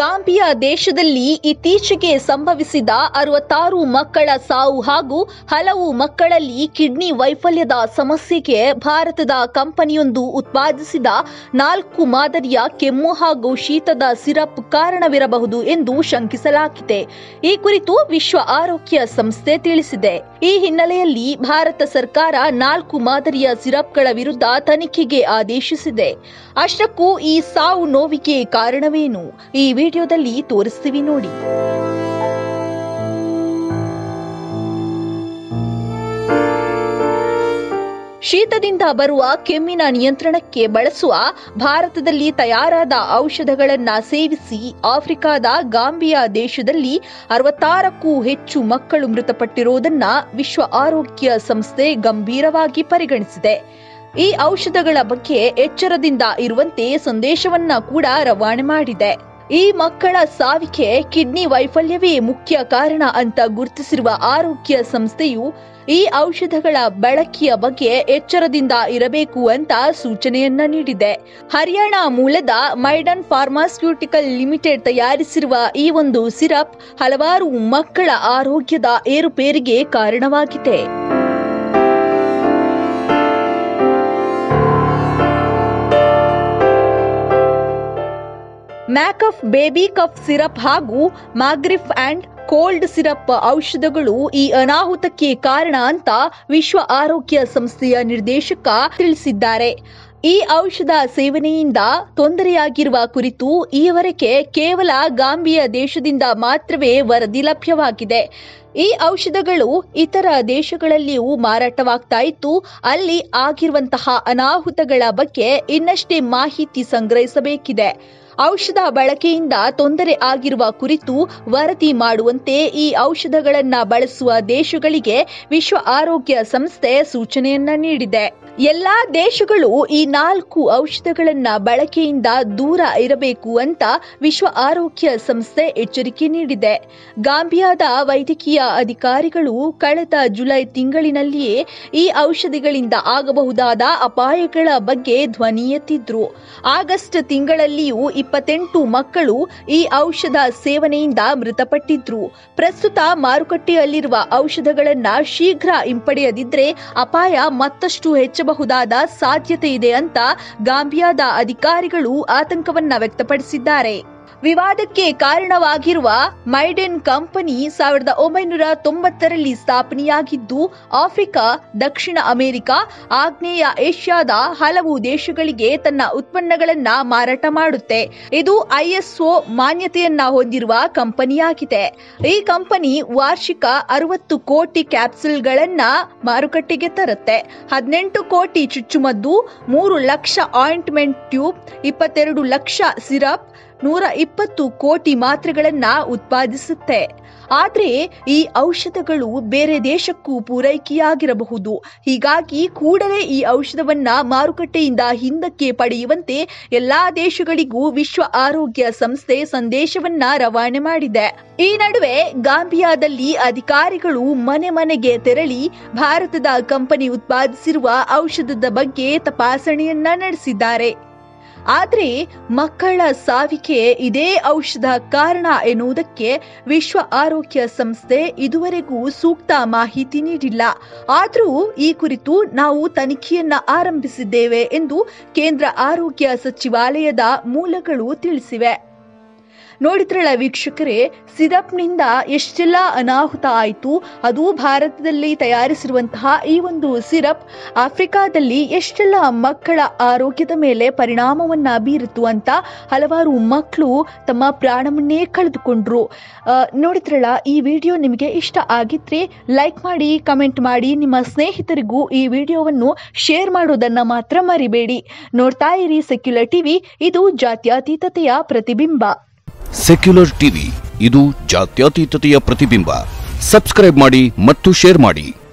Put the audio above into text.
Gambia ದೇಶದಲ್ಲಿ ಇತ್ತೀಚೆಗೆ ಸಂಭವಿಸಿದ ಅರವತ್ತಾರು ಮಕ್ಕಳ ಸಾವು ಹಾಗೂ ಹಲವು ಮಕ್ಕಳಲ್ಲಿ ಕಿಡ್ನಿ ವೈಫಲ್ಯದ ಸಮಸ್ಯೆಗೆ ಭಾರತದ ಕಂಪನಿಯೊಂದು ಉತ್ಪಾದಿಸಿದ ನಾಲ್ಕು ಮಾದರಿಯ ಕೆಮ್ಮು ಹಾಗೂ ಶೀತದ ಸಿರಪ್ ಕಾರಣವಿರಬಹುದು ಎಂದು ಶಂಕಿಸಲಾಗಿದೆ ಈ ಕುರಿತು ವಿಶ್ವ ಆರೋಗ್ಯ ಸಂಸ್ಥೆ ತಿಳಿಸಿದೆ ಈ ಹಿನ್ನೆಲೆಯಲ್ಲಿ ಭಾರತ ಸರ್ಕಾರ ನಾಲ್ಕು ಮಾದರಿಯ ಸಿರಪ್ಗಳ ವಿರುದ್ಧ ತನಿಖೆಗೆ ಆದೇಶಿಸಿದೆ ಅಷ್ಟಕ್ಕೂ ಈ ಸಾವು ನೋವಿಗೆ ಕಾರಣವೇನು ಈ ವಿಡಿಯೋದಲ್ಲಿ ತೋರಿಸ್ತೀವಿ ನೋಡಿ ಶೀತದಿಂದ ಬರುವ ಕೆಮ್ಮಿನ ನಿಯಂತ್ರಣಕ್ಕೆ ಬಳಸುವ ಭಾರತದಲ್ಲಿ ತಯಾರಾದ ಔಷಧಗಳನ್ನ ಸೇವಿಸಿ ಆಫ್ರಿಕಾದ ಗಾಂಬಿಯಾ ದೇಶದಲ್ಲಿ ಅರವತ್ತಾರಕ್ಕೂ ಹೆಚ್ಚು ಮಕ್ಕಳು ಮೃತಪಟ್ಟಿರುವುದನ್ನ ವಿಶ್ವ ಆರೋಗ್ಯ ಸಂಸ್ಥೆ ಗಂಭೀರವಾಗಿ ಪರಿಗಣಿಸಿದೆ ಈ ಔಷಧಗಳ ಬಗ್ಗೆ ಎಚ್ಚರದಿಂದ ಇರುವಂತೆ ಸಂದೇಶವನ್ನ ಕೂಡ ರವಾನೆ ಮಾಡಿದೆ ಈ ಮಕ್ಕಳ ಸಾವಿಗೆ ಕಿಡ್ನಿ ವೈಫಲ್ಯವೇ ಮುಖ್ಯ ಕಾರಣ ಅಂತ ಗುರುತಿಸಿರುವ ಆರೋಗ್ಯ ಸಂಸ್ಥೆಯು ಈ ಔಷಧಗಳ ಬಳಕೆಯ ಬಗ್ಗೆ ಎಚ್ಚರದಿಂದ ಇರಬೇಕು ಅಂತ ಸೂಚನೆಯನ್ನ ನೀಡಿದೆ ಹರಿಯಾಣ ಮೂಲದ ಮೈಡನ್ ಫಾರ್ಮಾಸ್ಯೂಟಿಕಲ್ ಲಿಮಿಟೆಡ್ ತಯಾರಿಸಿರುವ ಈ ಒಂದು ಸಿರಪ್ ಹಲವಾರು ಮಕ್ಕಳ ಆರೋಗ್ಯದ ಏರುಪೇರಿಗೆ ಕಾರಣವಾಗಿದೆ ಮ್ಯಾಕಫ್ ಬೇಬಿ ಕಫ್ ಸಿರಪ್ ಹಾಗೂ ಮಾಗ್ರಿಫ್ ಅಂಡ್ ಕೋಲ್ಡ್ ಸಿರಪ್ ಔಷಧಗಳು ಈ ಅನಾಹುತಕ್ಕೆ ಕಾರಣ ಅಂತ ವಿಶ್ವ ಆರೋಗ್ಯ ಸಂಸ್ಥೆಯ ನಿರ್ದೇಶಕ ತಿಳಿಸಿದ್ದಾರೆ ಈ ಔಷಧ ಸೇವನೆಯಿಂದ ತೊಂದರೆಯಾಗಿರುವ ಕುರಿತು ಈವರೆಗೆ ಕೇವಲ ಗಾಂಬಿಯಾ ದೇಶದಿಂದ ಮಾತ್ರವೇ ವರದಿ ಲಭ್ಯವಾಗಿದೆ ಈ ಔಷಧಗಳು ಇತರ ದೇಶಗಳಲ್ಲಿಯೂ ಮಾರಾಟವಾಗ್ತಾ ಇತ್ತು ಅಲ್ಲಿ ಆಗಿರುವಂತಹ ಅನಾಹುತಗಳ ಬಗ್ಗೆ ಇನ್ನಷ್ಟೇ ಮಾಹಿತಿ ಸಂಗ್ರಹಿಸಬೇಕಿದೆ ಔಷಧ ಬಳಕೆಯಿಂದ ತೊಂದರೆ ಆಗಿರುವ ಕುರಿತು ವರದಿ ಮಾಡುವಂತೆ ಈ ಔಷಧಗಳನ್ನ ಬಳಸುವ ದೇಶಗಳಿಗೆ ವಿಶ್ವ ಆರೋಗ್ಯ ಸಂಸ್ಥೆ ಸೂಚನೆಯನ್ನ ನೀಡಿದೆ ಎಲ್ಲಾ ದೇಶಗಳು ಈ ನಾಲ್ಕು ಔಷಧಗಳನ್ನ ಬಳಕೆಯಿಂದ ದೂರ ಇರಬೇಕು ಅಂತ ವಿಶ್ವ ಆರೋಗ್ಯ ಸಂಸ್ಥೆ ಎಚ್ಚರಿಕೆ ನೀಡಿದೆ ಗಾಂಬಿಯಾದ ವೈದ್ಯಕೀಯ ಅಧಿಕಾರಿಗಳು ಕಳೆದ ಜುಲೈ ತಿಂಗಳಿನಲ್ಲಿಯೇ ಈ ಔಷಧಿಗಳಿಂದ ಆಗಬಹುದಾದ ಅಪಾಯಗಳ ಬಗ್ಗೆ ಧ್ವನಿ ಎತ್ತಿದ್ರು ಆಗಸ್ಟ್ ತಿಂಗಳಲ್ಲಿಯೂ ಇಪ್ಪತ್ತೆಂಟು ಮಕ್ಕಳು ಈ ಔಷಧ ಸೇವನೆಯಿಂದ ಮೃತಪಟ್ಟಿದ್ರು ಪ್ರಸ್ತುತ ಮಾರುಕಟ್ಟೆಯಲ್ಲಿರುವ ಔಷಧಗಳನ್ನ ಶೀಘ್ರ ಹಿಂಪಡೆಯದಿದ್ರೆ ಅಪಾಯ ಮತ್ತಷ್ಟು ಹೆಚ್ಚಬಹುದಾದ ಸಾಧ್ಯತೆ ಇದೆ ಅಂತ ಗಾಂಬಿಯಾದ ಅಧಿಕಾರಿಗಳು ಆತಂಕವನ್ನ ವ್ಯಕ್ತಪಡಿಸಿದ್ದಾರೆ ವಿವಾದಕ್ಕೆ ಕಾರಣವಾಗಿರುವ ಮೈಡೆನ್ ಕಂಪನಿ ಸಾವಿರದ ಒಂಬೈನೂರ ತೊಂಬತ್ತರಲ್ಲಿ ಸ್ಥಾಪನೆಯಾಗಿದ್ದು ಆಫ್ರಿಕಾ ದಕ್ಷಿಣ ಅಮೆರಿಕ ಆಗ್ನೇಯ ಏಷ್ಯಾದ ಹಲವು ದೇಶಗಳಿಗೆ ತನ್ನ ಉತ್ಪನ್ನಗಳನ್ನ ಮಾರಾಟ ಮಾಡುತ್ತೆ ಇದು ಐಎಸ್ಒ ಮಾನ್ಯತೆಯನ್ನ ಹೊಂದಿರುವ ಕಂಪನಿಯಾಗಿದೆ ಈ ಕಂಪನಿ ವಾರ್ಷಿಕ ಅರವತ್ತು ಕೋಟಿ ಕ್ಯಾಪ್ಸುಲ್ಗಳನ್ನ ಮಾರುಕಟ್ಟೆಗೆ ತರುತ್ತೆ ಹದಿನೆಂಟು ಕೋಟಿ ಚುಚ್ಚುಮದ್ದು ಮೂರು ಲಕ್ಷ ಆಯಿಂಟ್ಮೆಂಟ್ ಟ್ಯೂಬ್ ಇಪ್ಪತ್ತೆರಡು ಲಕ್ಷ ಸಿರಪ್ ನೂರ ಇಪ್ಪತ್ತು ಕೋಟಿ ಮಾತ್ರೆಗಳನ್ನ ಉತ್ಪಾದಿಸುತ್ತೆ ಆದ್ರೆ ಈ ಔಷಧಗಳು ಬೇರೆ ದೇಶಕ್ಕೂ ಪೂರೈಕೆಯಾಗಿರಬಹುದು ಹೀಗಾಗಿ ಕೂಡಲೇ ಈ ಔಷಧವನ್ನ ಮಾರುಕಟ್ಟೆಯಿಂದ ಹಿಂದಕ್ಕೆ ಪಡೆಯುವಂತೆ ಎಲ್ಲಾ ದೇಶಗಳಿಗೂ ವಿಶ್ವ ಆರೋಗ್ಯ ಸಂಸ್ಥೆ ಸಂದೇಶವನ್ನ ರವಾನೆ ಮಾಡಿದೆ ಈ ನಡುವೆ ಗಾಂಬಿಯಾದಲ್ಲಿ ಅಧಿಕಾರಿಗಳು ಮನೆ ಮನೆಗೆ ತೆರಳಿ ಭಾರತದ ಕಂಪನಿ ಉತ್ಪಾದಿಸಿರುವ ಔಷಧದ ಬಗ್ಗೆ ತಪಾಸಣೆಯನ್ನ ನಡೆಸಿದ್ದಾರೆ ಆದರೆ ಮಕ್ಕಳ ಸಾವಿಗೆ ಇದೇ ಔಷಧ ಕಾರಣ ಎನ್ನುವುದಕ್ಕೆ ವಿಶ್ವ ಆರೋಗ್ಯ ಸಂಸ್ಥೆ ಇದುವರೆಗೂ ಸೂಕ್ತ ಮಾಹಿತಿ ನೀಡಿಲ್ಲ ಆದರೂ ಈ ಕುರಿತು ನಾವು ತನಿಖೆಯನ್ನ ಆರಂಭಿಸಿದ್ದೇವೆ ಎಂದು ಕೇಂದ್ರ ಆರೋಗ್ಯ ಸಚಿವಾಲಯದ ಮೂಲಗಳು ತಿಳಿಸಿವೆ ನೋಡಿದ್ರಲ್ಲ ವೀಕ್ಷಕರೇ ಸಿರಪ್ನಿಂದ ಎಷ್ಟೆಲ್ಲ ಅನಾಹುತ ಆಯಿತು ಅದು ಭಾರತದಲ್ಲಿ ತಯಾರಿಸಿರುವಂತಹ ಈ ಒಂದು ಸಿರಪ್ ಆಫ್ರಿಕಾದಲ್ಲಿ ಎಷ್ಟೆಲ್ಲ ಮಕ್ಕಳ ಆರೋಗ್ಯದ ಮೇಲೆ ಪರಿಣಾಮವನ್ನ ಬೀರಿತು ಅಂತ ಹಲವಾರು ಮಕ್ಕಳು ತಮ್ಮ ಪ್ರಾಣವನ್ನೇ ಕಳೆದುಕೊಂಡ್ರು ಆ, ನೋಡಿದ್ರಲ್ಲ ಈ ವಿಡಿಯೋ ನಿಮಗೆ ಇಷ್ಟ ಆಗಿದ್ರೆ ಲೈಕ್ ಮಾಡಿ ಕಮೆಂಟ್ ಮಾಡಿ ನಿಮ್ಮ ಸ್ನೇಹಿತರಿಗೂ ಈ ವಿಡಿಯೋವನ್ನು ಶೇರ್ ಮಾಡೋದನ್ನ ಮಾತ್ರ ಮರಿಬೇಡಿ ನೋಡ್ತಾ ಇರಿ ಸೆಕ್ಯುಲರ್ ಟಿವಿ ಇದು ಜಾತ್ಯತೀತತೆಯ ಪ್ರತಿಬಿಂಬ ಸೆಕ್ಯುಲರ್ ಟಿವಿ ಇದು ಜಾತ್ಯತೀತತೆಯ ಪ್ರತಿಬಿಂಬ ಸಬ್ಸ್ಕ್ರೈಬ್ ಮಾಡಿ ಮತ್ತು ಶೇರ್ ಮಾಡಿ